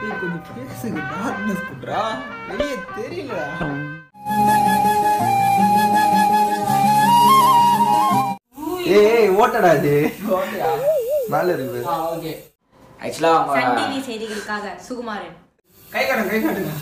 ஏய் கொஞ்சம் பேசுங்க டார்க்னஸ் குட்ரா வெளியே தெரியலடா ஏய் ஏய் ஓட்டடா இது ஓகேயா மேல இருக்குது ஆ ஓகே ஆக்சுவலா சன் அவங்க டிவி செய்திகளுக்காக சுகுமாரன் கை காட்டுங்க கை காட்டுங்க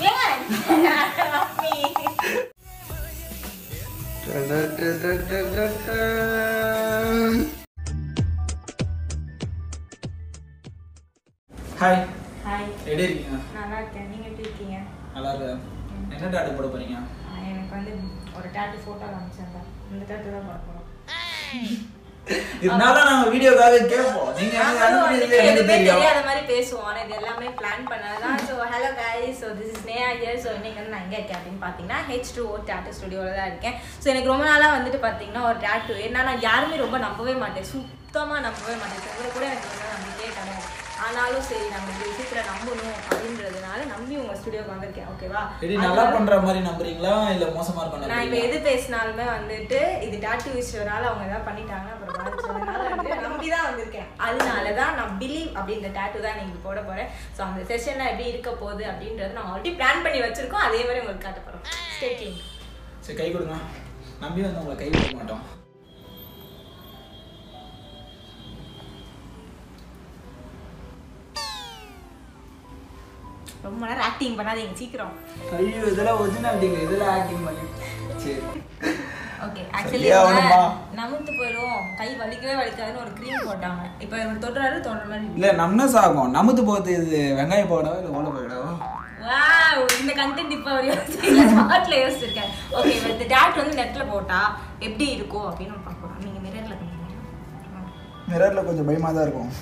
ஹாய் ஹாய் எப்படி இருக்கீங்க நல்லா இருக்கேன் நீங்க எப்படி இருக்கீங்க நல்லா இருக்கேன் என்ன டாட்டு போட போறீங்க ஆ, எனக்கு வந்து ஒரு டாட்டு போட்டோ காமிச்சாங்க இந்த டாட்டு தான் பார்க்கணும் இருந்தாலும் நாங்க வீடியோக்காக கேட்போம் நீங்க எனக்கு அனுப்புனது எனக்கு எதுவுமே தெரியும் தெரியாத மாதிரி பேசுவோம் ஆனா இது எல்லாமே பிளான் பண்ணதான் so hello guys so this is new year so இன்னைக்கு வந்து நான் எங்கே இருக்கேன் அப்படின்னு பார்த்தீங்கன்னா ஹெச் டூ ஓ டேட்டு ஸ்டுடியோவில் தான் இருக்கேன் ஸோ எனக்கு ரொம்ப நாளாக வந்துட்டு பார்த்தீங்கன்னா ஒரு டேட்டு ஏன்னா நான் யாருமே ரொம்ப நம்பவே மாட்டேன் சுத்தமாக நம்பவே மாட்டேன் இதில் கூட எனக்கு ரொம்ப நம்பிக்கையே கிடையாது ஆனாலும் சரி நம்ம இந்த விஷயத்தில் நம்பணும் அப்படின்றதுனால நம்பி உங்கள் ஸ்டுடியோக்கு வந்திருக்கேன் ஓகேவா எப்படி நல்லா பண்ற மாதிரி நம்புறீங்களா இல்ல மோசமா இருக்க நான் இப்போ நம்புறீங்களா எது பேசினாலுமே வந்துட்டு இது டாட்டு விஷயம்னால அவங்க ஏதாவது பண்ணிட்டாங்க அப்புறம் பாதிச்சதுனால வந்து நம்பி தான் வந்திருக்கேன் அதனால தான் நான் பிலீவ் அப்படின்ற டாட்டு தான் நீங்கள் போட போகிறேன் ஸோ அந்த செஷனில் எப்படி இருக்க போகுது அப்படின்றது நான் ஆல்ரெடி பிளான் பண்ணி வச்சிருக்கோம் அதே மாதிரி உங்களுக்கு காட்ட போகிறோம் ஸ்டேட்டிங் சரி கை கொடுங்க நம்பி வந்து உங்களை கை கொடுக்க மாட்டோம் ரொம்ப நேரம் ஆக்டிங் பண்ணாதீங்க சீக்கிரம் ஐயோ இதெல்லாம் ஒரிஜினாலிட்டிங்க இதெல்லாம் ஆக்டிங் பண்ணி சரி ஓகே ஆக்சுவலி சரியா வருமா? நமுத்து போயிடும் கை வலிக்கவே வலிக்காதுன்னு ஒரு க்ரீம் போட்டாங்க இப்போ இவர் தொடுறாரு தொடுற மாதிரி இல்ல நம்னஸ் ஆகும் நமத்து போகிறது இது வெங்காயம் போடவா இல்ல ஓலை போயிடவா வாவ் இந்த கண்டென்ட் இப்போ அவர் யோசிக்கல ஸ்பாட்ல யோசிச்சிருக்காரு ஓகே இந்த டேட் வந்து நெட்ல போட்டா எப்படி இருக்கும் அப்படின்னு ஒரு பார்க்கலாம் நீங்க மிரர்ல பண்ணுங்க மிரர்ல கொஞ்சம் பயமா தான் இருக்கும்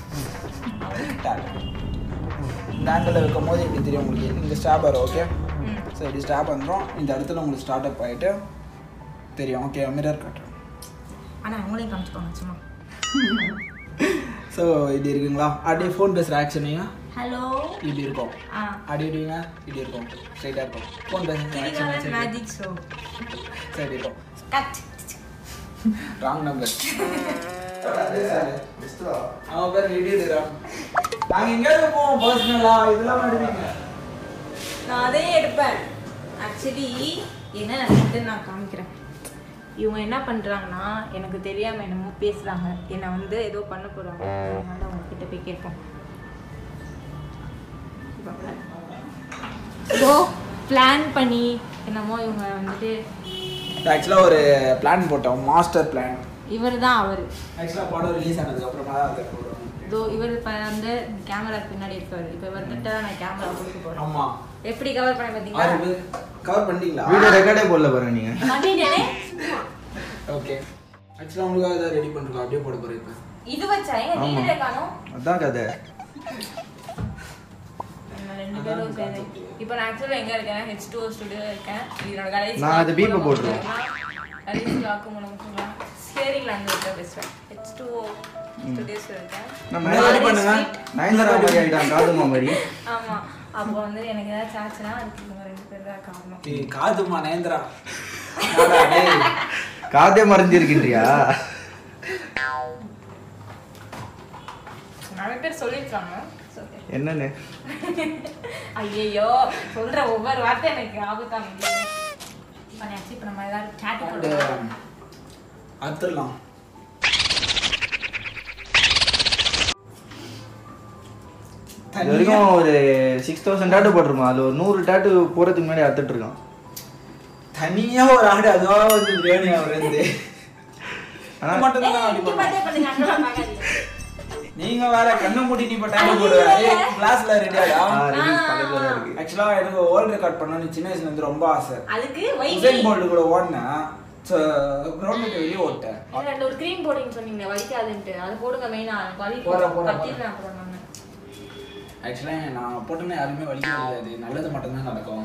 இந்த ஆங்கிளில் வைக்கும் போது எப்படி தெரியும் உங்களுக்கு இந்த ஸ்டாப் வரும் ஓகே ம். ஸோ இப்படி ஸ்டாப் வந்துடும் இந்த இடத்துல உங்களுக்கு ஸ்டார்ட் அப் ஆகிட்டு தெரியும் ஓகே மிரர் காட்டுறேன் ஆனா அவங்களையும் காமிச்சுக்கோங்க சும்மா ஸோ இப்படி இருக்குங்களா அப்படியே ஃபோன் பேசுகிற ஆக்ஷனையும் ஹலோ இப்படி இருக்கும் ஆ அப்படி இப்படிங்க இப்படி இருக்கும் ஸ்ட்ரைட்டாக இருக்கும் ஃபோன் பேசுகிற ஆக்ஷன் மேஜிக் ஷோ சரி இருக்கும் கட் ராங் நம்பர் அவன் பேர் இடிடுறா நாங்கள் எங்கேயாவது போவோம் பர்சனலாக இதெல்லாம் எடுப்பீங்க நான் அதையே எடுப்பேன் ஆக்சுவலி என்ன நடக்குதுன்னு நான் காமிக்கிறேன் இவங்க என்ன பண்றாங்கன்னா எனக்கு தெரியாம என்னமோ பேசுறாங்க என்னை வந்து ஏதோ பண்ண போறாங்க அதனால அவங்க கிட்ட போய் கேட்போம் ஸோ பிளான் பண்ணி என்னமோ இவங்க வந்துட்டு ஆக்சுவலாக ஒரு பிளான் போட்டோம் மாஸ்டர் பிளான் இவர் தான் அவர் ஆக்சுவலாக படம் ரிலீஸ் ஆனதுக்கு அப்புறமா தான் அதை போடுறோம் இதோ இவர் இப்போ வந்து கேமரா பின்னாடி இருக்காரு இப்போ இவர்கிட்ட தான் நான் கேமரா கொடுக்க போறேன் ஆமாம் எப்படி கவர் பண்ண பார்த்தீங்களா ஆறு பேர் கவர் பண்ணிட்டீங்களா வீடியோ ரெக்கார்டே போடல பாருங்க நீங்க பண்ணிட்டேனே ஓகே ஆக்சுவலாக உங்களுக்காக ஏதாவது ரெடி பண்ணுறோம் அப்படியே போட போகிறேன் இப்போ இது வச்சா எங்க நீங்களே காணோம் அதான் கதை நம்ம ரெண்டு பேரும் சேர்ந்து இப்போ நான் ஆக்சுவலாக எங்க இருக்கேன் ஹெச் டூ ஸ்டுடியோ இருக்கேன் இதோட கடைசி நான் அது beep அ போட்டுருவேன். கடைசி வாக்கு மூலம் சொல்லலாம் ஸ்டேரிங்ல அங்கே இருக்க பேசுவேன் ஹெச் டூ ஸ்டுடியோஸ் இருக்கேன் நம்ம என்ன ready பண்ணுங்க நயன்தாரா மாதிரி ஆயிட்டான் காதுமா மாதிரி ஆமா அப்போ வந்து எனக்கு ஏதாச்சும் ஆச்சுன்னா அதுக்கு இவங்க ரெண்டு பேர் தான் காரணம் ஏய், காதுமா நயன்தரா காதே மறைஞ்சிருக்கின்றியா நிறைய பேர் சொல்லியிருக்காங்க சொல்லு. என்னன்னு ஐயையோ சொல்ற ஒவ்வொரு வார்த்தை எனக்கு ஆபத்தா முடியும் பண்ணியாச்சு இப்போ நம்ம ஏதாவது chat போடுவோம் அத்துடலாம் இது வரைக்கும் ஒரு சிக்ஸ் தௌசண்ட் டேட்டு போட்டிருக்கோம் அது ஒரு நூறு டேட்டு போறதுக்கு முன்னாடி அறுத்துட்டு இருக்கான் தனியா ஒரு ஆடு அதுவா வந்து பிரியாணி அவருந்து ஆனா மட்டும் தான் ஏய், அப்படி இங்க பண்ணுவோம். பார்த்தே பண்ணுங்க, அங்கெல்லாம் பார்க்காதீங்க. நீங்க வேற கண்ணை மூடி நீ இப்ப டைம் போடுவேன் கிளாஸ்ல ரெடியாடா ரெடி பக்கத்துல தான் இருக்கு ஆக்சுவலா எனக்கு வேர்ல்ட் ரெக்கார்ட் பண்ணணும்னு சின்ன வயசுல இருந்து ரொம்ப ஆசை அதுக்கு உசைன் வைத்தி போல்ட் கூட ஓடினேன் கிரவுண்ட் விட்டு வெளியே ஓட்டேன் இல்ல, அந்த ஒரு க்ரீம் போடுங்க சொன்னீங்க வலிக்காதுன்ட்டு அது போடுங்க மெயினா வலி போடுறேன், போடுறேன், கத்திடுவேன் அப்புறம் நான் ஆக்சுவலா நான் போட்டோன்னே யாருமே வலிக்க முடியாது நல்லது மட்டும்தான் நடக்கும்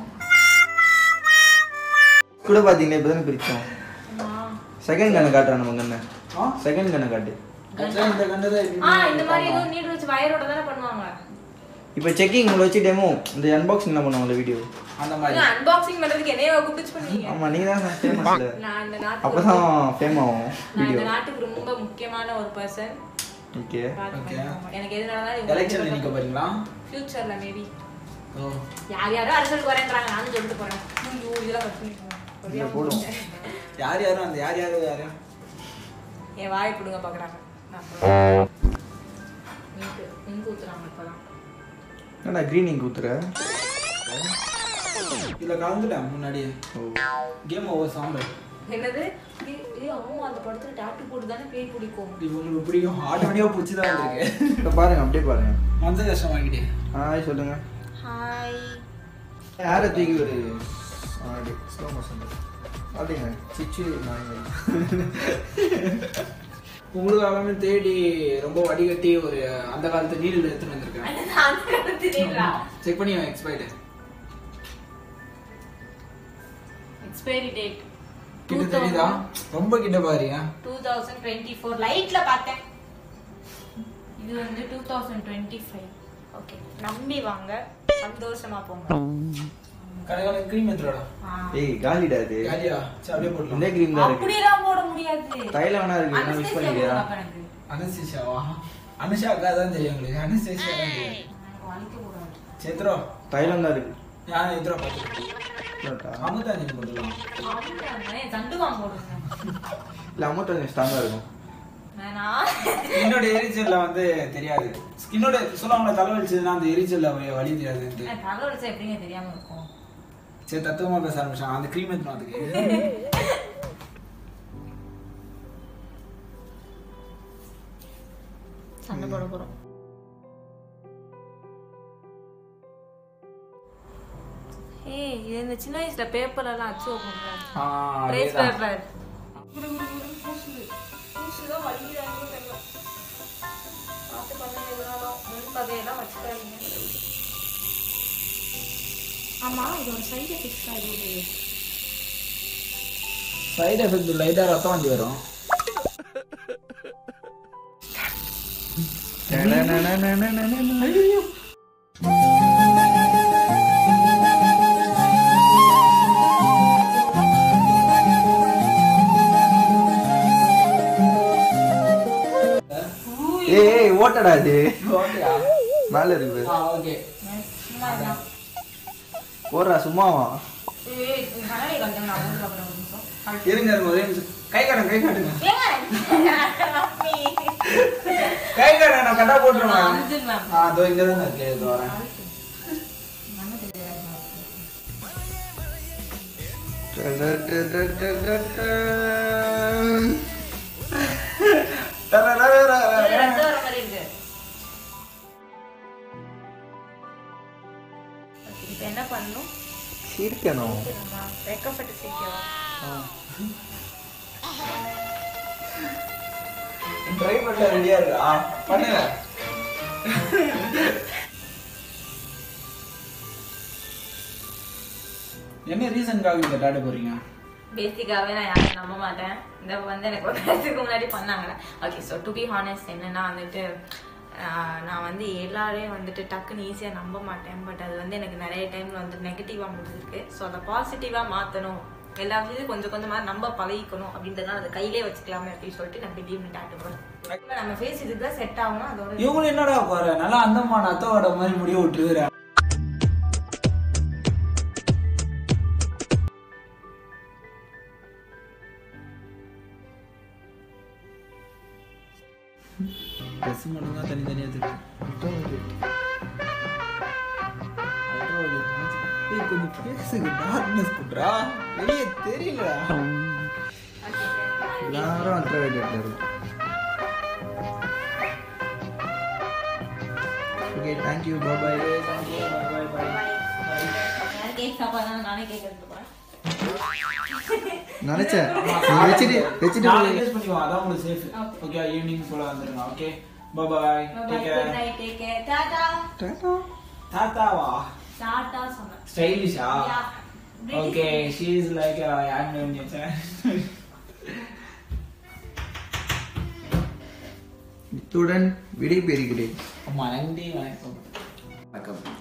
கூட பாத்தீங்கன்னா இப்பதானே பிரிச்சோம் செகண்ட் கண்ணை காட்டுறான் நம்ம கண்ணை ஆ? செகண்ட் கண்ணை காட்டு ஆக்சுவலா இந்த கண்டு ஆ இந்த மாதிரி ஏதோ நீட் வச்சு வயரோட தானே பண்ணுவாங்க இப்போ செக்கிங் உங்களை வச்சு டெமோ இந்த அன்பாக்சிங் பண்ணுவாங்க வீடியோ அந்த மாதிரி அன்பாக்சிங் பண்றதுக்கு என்னைய கூப்பிட்டு பண்ணீங்க ஆமா நீங்க தான் ஃபேமஸ்ல நான் இந்த நாட்டுக்கு அப்பதான் ஃபேம் ஆகும் நான் வீடியோ இந்த நாட்டுக்கு ரொம்ப முக்கியமான ஒரு பர்சன் ஓகே பார்த்து Okay. பண்ணிக்கோங்க. எனக்கு எது நடந்தாலும் எலெக்ஷன்ல நிக்க போறீங்களா ஃபியூச்சர்ல மேபி ஓ யார் யாரோ அரசலுக்கு வரேன்றாங்க நானும் சொல்லிட்டு போறேன் ஐயோ இதெல்லாம் கட் பண்ணிக்கோங்க இங்க போடும். யார் யாரும் அந்த யார் யாரும் யாரு என் வாய் பிடுங்க பாக்குறாங்க நான் அப்புறம் இங்கு இங்கு ஊத்துறாங்க இப்பதான் என்னடா க்ரீன் இங்க் ஊத்துற இதுல கலந்துட்டேன் முன்னாடியே ஓ கேம் ஓவர் சாம்பல் என்னது ஏய், ஏய், ஆமா அந்த படத்துல டாட்டு போட்டு தானே பேய் பிடிக்கும் இது உங்களுக்கு பிடிக்கும் ஆட்டோமேட்டிக்கா பிடிச்சி தான் வந்திருக்கு இங்க பாருங்க அப்படியே பாருங்க மனசு கஷ்டம் வாங்கிட்டேன் ஹாய் சொல்லுங்க ஹாய் யாரை தூக்கி ஒரு ஸ்லோ மோஷன் அப்படிங்க சிச்சு நாங்கள் உங்களுக்காகவே தேடி ரொம்ப வடிகட்டி ஒரு அந்த காலத்து நீடில் எடுத்துட்டு வந்திருக்கேன் அந்த காலத்து நீங்களா செக் பண்ணி எக்ஸ்பைர்டு எக்ஸ்பைரி டேட் கிட்ட தெரியுதா ரொம்ப கிட்ட பாருங்க டூ தௌசண்ட் டுவெண்ட்டி ஃபோர் லைட்ல பார்த்தேன் இது வந்து two thousand twenty five okay நம்பி வாங்க சந்தோஷமா போங்க கடைக்கால க்ரீம் எடுத்துடா ஆ. ஏய் காலிடா இது காலியா சரி அப்படியே இந்த போடலாம் க்ரீம் தான் இருக்கு அப்படியெல்லாம் போட முடியாது தைலம் வேணா இருக்கு என்ன மிக்ஸ் Anesthesia பண்ணிக்கிறியா போடுங்க அப்ப எனக்கு. அனுசேஷாவா அனுஷா அக்கா தான் தெரியும் உங்களுக்கு அனுசேஷா தான் தெரியும் எனக்கு வலிக்க கூடாது சேத்ரோ தைலம் தான் இருக்கு நான் எதிரோ பார்த்து இல்லட்டா? அமுதாஞ்சி போட்டுலாம் ஆமாங்க, தண்டுவாங்க போடுங்க இல்ல அமௌண்ட் கொஞ்சம் ஸ்ட்ராங்கா இருக்கும் வேணா ஸ்கின்னோட எரிச்சல்ல வந்து தெரியாது ஸ்கின்னோட சொல்லுவாங்களே தலை வலிச்சதுன்னா அந்த எரிச்சல்ல வ- வலி தெரியாதுன்ட்டு எனக்கு தலை வலிச்சா எப்படிங்க தெரியாம இருக்கும் சரி தத்துவமா பேச ஆரம்பிச்சாங்க அந்த க்ரீம் எடுத்துணும் அதுக்கு சண்டை போட போறோம் ஏய் இது இந்த சின்ன வயசுல பேப்பர் எல்லாம் அச்சு வைப்போம்ல ஆ, ட்ரேஸ் அதேதான். பேப்பர் பூசுதான் வலிக்குதான்னு தெரியல பார்த்து பண்ண எதுனாலும் முன்பகையெல்லாம் வச்சுக்காதீங்க ஆமா இது ஒரு சைடு எஃபெக்ட்ஸ் ஆகுது சைடு எஃபெக்ட் லைட்டா ரத்தம் வந்து வரும் ஏய் ஏய் ஓட்டடா இது ஓகேயா மேல இருக்கு ஆ ஓகே சும்மா இருந்தா. போடுறா சும்மாவா ஏய், நீ கண்ணாடி காட்டுங்க, நான் ஊருக்கு அப்புறம் ஒரு நிமிஷம். கழட்டு. இருங்க இருங்க, ஒரே நிமிஷம் கை காட்டுங்க கை காட்டுங்க ஏங்க? மம்மி. கை காட்டுங்க நான் கட்டா போட்டுருவேன் அர்ஜுன் மேம். ஆ அதோ இங்க தான் இருக்கு இது வரேன் மண்ணு தெரியாது மேம். இது ரத்தம் வர மாதிரி இருக்கு. Okay, இப்ப என்ன பண்ணணும் சிரிக்கணும் தெரியுமா? வெக்கப்பட்டு சிரிக்கணும். ட்ரை பண்ண ரெடியா இருக்கா பண்ணுங்க என்ன ரீசன்காக இந்த டாட்டு போறீங்க பேசிக்காவே நான் யாரையும் நம்ப மாட்டேன் இந்த வந்து எனக்கு ஒரு வருஷத்துக்கு முன்னாடி பண்ணாங்க okay so to be honest என்னன்னா வந்துட்டு ஆஹ், நான் வந்து எல்லாரையும் வந்துட்டு டக்குன்னு ஈஸியாக நம்ப மாட்டேன் பட் அது வந்து எனக்கு நிறைய டைம்ல வந்து நெகட்டிவாக முடிஞ்சிருக்கு ஸோ அதை பாசிட்டிவாக மாற்றணும் எல்லா விஷயத்தையும் கொஞ்சம் கொஞ்சமாக நம்ப பழகிக்கணும் அப்படின்றதுனால அதை கையிலே வச்சுக்கலாமே அப்படின்னு சொல்லிட்டு நான் திடீர்னு டாட்டு போகிறேன் நம்ம ஃபேஸ் இதுக்கு தான் செட் ஆகணும் அதோட இவங்களும் என்னடா போற நல்லா அந்தமான அத்தோட மாதிரி முடிய விட்டுருக்குற ட்ரெஸ் மட்டும் தான் தனித்தனியா தெரியும் ஏய், கொஞ்சம் பேசுங்க டார்க்னஸ் குட்ரா வெளியே தெரியலடா எல்லாரும் அல்ட்ரா வைலட்ல இருக்கும் ஓகே தேங்க்யூ பாய் கேக் சாப்பாடு நானே கேக் எடுத்து போகிறேன் நினைச்சேன் நீ வச்சுட்டு வச்சுட்டு நாளை போய் யூஸ் பண்ணிக்கோ அதான் உங்களுக்கு சேஃப் Okay. ஓகே ஈவினிங் போல வந்துருங்க okay bye take care good night take care tata தாத்தாவா டாடா சொன்னேன் ஸ்டைலிஷா Yeah. British. Okay she is like Anglo இத்துடன் விடை பெறுகிறேன் ஆமா நன்றி வணக்கம் வணக்கம்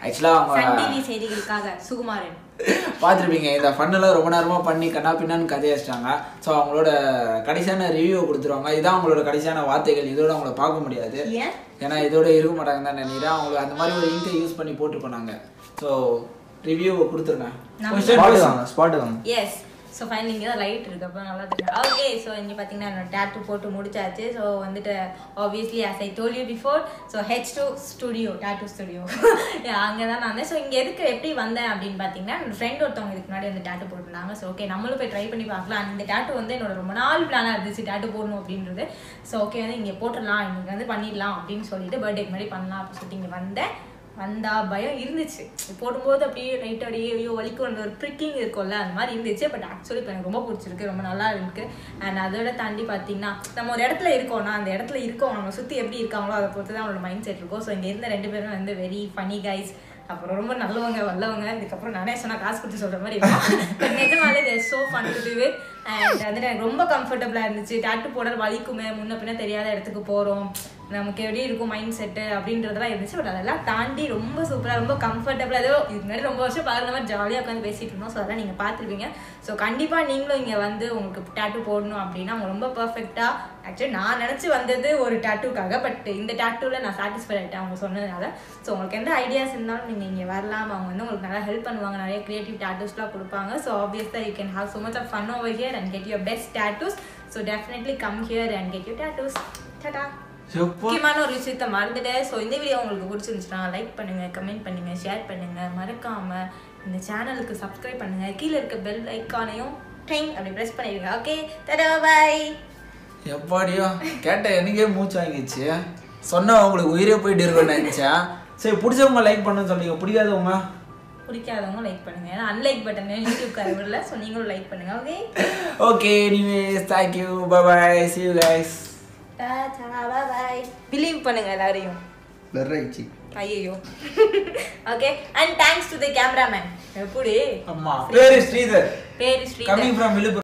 ஆக்சுவலாக சன் அவங்க டிவி செய்திகளுக்காக சுகுமாரன் பார்த்துருப்பீங்க இந்த ஃபன்னெல்லாம் ரொம்ப நேரமாக பண்ணி கண்ணா பின்னான்னு கதைய வச்சிட்டாங்க ஸோ அவங்களோட கடைசியான ரிவ்யூ கொடுத்துருவாங்க இதான் அவங்களோட கடைசியான வார்த்தைகள் இதோட அவங்கள பார்க்க முடியாது ஏன் ஏன்னா இதோட இருக்க மாட்டாங்க தான் நினைக்கிறேன் அவங்களுக்கு அந்த மாதிரி ஒரு இங்கை யூஸ் பண்ணி போட்டு போனாங்க ஸோ ரிவ்யூ கொடுத்துருங்க நம்ம- ஸ்பாட்டு வாங்க ஸ்பாட்டு வாங்க எஸ் ஸோ ஃபைனல் இங்கே தான் லைட் இருக்கு அப்போ நல்லா தெரியும் ஓகே ஸோ இங்கே பார்த்தீங்கன்னா என்னோட டேட்டு போட்டு முடிச்சாச்சு ஸோ வந்துட்டு obviously as I told you before so H two studio tattoo studio அங்கே தான் நான் வந்தேன் ஸோ இங்கே எதுக்கு எப்படி வந்தேன் அப்படின்னு பார்த்தீங்கன்னா என்னோட ஃப்ரெண்ட் ஒருத்தவங்க இதுக்கு முன்னாடி வந்து டேட்டு போட்டிருந்தாங்க ஸோ ஓகே நம்மளும் போய் ட்ரை பண்ணி பார்க்கலாம் இந்த டேட்டு வந்து என்னோட ரொம்ப நாள் பிளானாக இருந்துச்சு டேட்டு போடணும் அப்படின்றது ஸோ ஓகே வந்து இங்கே போட்டுடலாம் இங்கே வந்து பண்ணிடலாம் அப்படின்னு சொல்லிட்டு பர்த்டேக்கு முன்னாடி பண்ணலாம் அப்படின்னு சொல்லிட்டு இங்கே வந்தேன் வந்தா பயம் இருந்துச்சு போடும்போது அப்படியே ரைட் அப்படியே ஐயோ வலிக்கும் அந்த ஒரு ப்ரிக்கிங் இருக்கும்ல அந்த மாதிரி இருந்துச்சு பட் ஆக்சுவலி இப்போ எனக்கு ரொம்ப பிடிச்சிருக்கு ரொம்ப நல்லா இருக்கு அண்ட் அதோட தாண்டி பார்த்தீங்கன்னா நம்ம ஒரு இடத்துல இருக்கோம்னா அந்த இடத்துல இருக்கோம் நம்ம சுற்றி எப்படி இருக்காங்களோ அதை பொறுத்து தான் அவங்களோட மைண்ட் செட் இருக்கும் ஸோ இங்கே இருந்த ரெண்டு பேரும் வந்து வெரி ஃபனி கைஸ் அப்புறம் ரொம்ப நல்லவங்க வல்லவங்க இதுக்கப்புறம் நானே சொன்னா காசு கொடுத்து சொல்ற மாதிரி இருக்கும் பட் நிஜமாலே there so fun to do it and வந்துட்டு எனக்கு ரொம்ப கம்ஃபர்டபுளாக இருந்துச்சு டாட்டு போட வலிக்குமே முன்ன பின்ன தெரியாத இடத்துக்கு போகிறோம் நமக்கு எப்படி இருக்கும் மைண்ட் செட்டு அப்படின்றதெல்லாம் இருந்துச்சு பட் அதெல்லாம் தாண்டி ரொம்ப சூப்பராக ரொம்ப கம்ஃபர்டபுளாக ஏதோ இதுக்கு முன்னாடி ரொம்ப வருஷம் பார்க்குற மாதிரி ஜாலியாக உட்காந்து பேசிட்டு இருந்தோம் ஸோ அதெல்லாம் நீங்கள் பார்த்துருப்பீங்க ஸோ கண்டிப்பாக நீங்களும் இங்கே வந்து உங்களுக்கு டேட்டு போடணும் அப்படின்னா அவங்க ரொம்ப பர்ஃபெக்டாக ஆக்சுவலி நான் நினச்சி வந்தது ஒரு டேட்டூக்காக பட் இந்த டேட்டூவில் நான் சாட்டிஸ்ஃபை ஆகிட்டேன் அவங்க சொன்னதுனால ஸோ உங்களுக்கு எந்த ஐடியாஸ் இருந்தாலும் நீங்கள் இங்கே வரலாம் அவங்க வந்து உங்களுக்கு நல்லா ஹெல்ப் பண்ணுவாங்க நிறைய க்ரியேட்டிவ் டேட்டூஸ்லாம் கொடுப்பாங்க ஸோ ஆப்வியஸாக you can have so much of fun over here and get your best tattoos so definitely come here and get your tattoos tata முக்கியமான ஒரு விஷயத்த மறந்துட்டேன் ஸோ இந்த வீடியோ உங்களுக்கு பிடிச்சிருந்துச்சுன்னா லைக் பண்ணுங்க கமெண்ட் பண்ணுங்க ஷேர் பண்ணுங்க மறக்காம இந்த சேனலுக்கு சப்ஸ்கிரைப் பண்ணுங்க கீழே இருக்க பெல் ஐக்கானையும் ட்ரெயின் அப்படி ப்ரெஸ் பண்ணிடுங்க ஓகே டாடா பாய் எப்பாடியோ கேட்ட எனக்கே மூச்சு வாங்கிச்சு சொன்னா உங்களுக்கு உயிரே போயிட்டு இருக்கும்னு நினைச்சேன் சரி பிடிச்சவங்க லைக் பண்ணுன்னு சொன்னீங்க பிடிக்காதவங்க பிடிக்காதவங்க லைக் பண்ணுங்க ஏன்னா அன்லைக் பட்டன் யூடியூப் வரல ஸோ நீங்களும் லைக் பண்ணுங்க okay okay anyways thank you bye bye see you guys tata bye believe பண்ணுங்க எல்லாரையும் பிளர் ஆயிடுச்சு ஐயோ okay and thanks to the cameraman எப்படி ஆமா பேரு ஸ்ரீதர் பேரு ஸ்ரீதர் கமிங் ஃப்ரம் விழுப்புரம்